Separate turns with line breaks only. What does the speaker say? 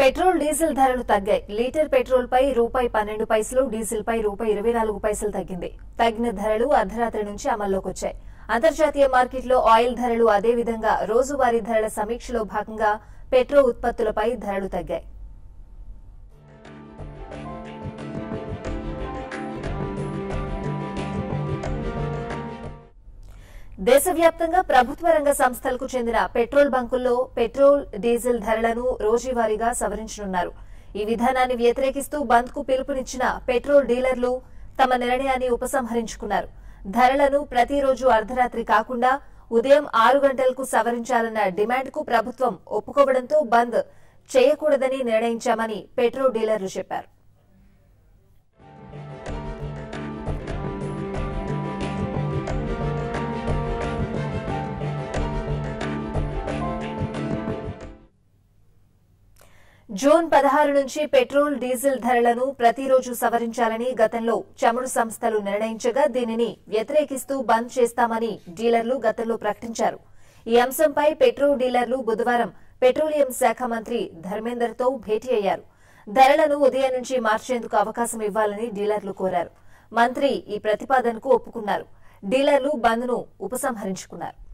petrol diesel ధరలు తగ్గాయి litre petrol పై రూపాయి పన్నెండు పైసలు డీజిల్ పై రూపాయి ఇరవై నాలుగు పైసలు తగ్గింది తగ్గిన ధరలు అర్ధరాత్రి నుంచి అమల్లోకి వచ్చాయి అంతర్జాతీయ మార్కెట్లో ఆయిల్ ధరలు అదే విధంగా రోజువారీ ధరల సమీక్షలో భాగంగా పెట్రో ఉత్పత్తులపై ధరలు తగ్గాయి దేశవ్యాప్తంగా ప్రభుత్వ రంగ సంస్థలకు చెందిన పెట్రోల్ బంకుల్లో పెట్రోల్ డీజిల్ ధరలను రోజువారీగా సవరించనున్నారు ఈ విధానాన్ని వ్యతిరేకిస్తూ బంద్ కు పిలుపునిచ్చిన పెట్రోల్ డీలర్లు తమ నిర్ణయాన్ని ఉపసంహరించుకున్నారు ధరలను ప్రతిరోజు అర్ధరాత్రి కాకుండా ఉదయం ఆరు గంటలకు సవరించాలన్న డిమాండ్కు ప్రభుత్వం ఒప్పుకోవడంతో బంద్ చేయకూడదని నిర్ణయించామని పెట్రోల్ డీలర్లు చెప్పారు జూన్ పదహారు నుంచి పెట్రోల్ డీజిల్ ధరలను ప్రతిరోజు సవరించాలని గతంలో చమురు సంస్థలు నిర్ణయించగా దీనిని వ్యతిరేకిస్తూ బంద్ చేస్తామని డీలర్లు గతంలో ప్రకటించారు ఈ అంశంపై పెట్రోల్ డీలర్లు బుధవారం పెట్రోలియం శాఖ మంత్రి ధర్మేందర్తో భేటీ అయ్యారు ధరలను ఉదయం నుంచి మార్చేందుకు అవకాశం ఇవ్వాలని డీలర్లు కోరారు మంత్రి ఈ ప్రతిపాదనకు ఒప్పుకున్నారు డీలర్లు బంద్ను ఉపసంహరించుకున్నారు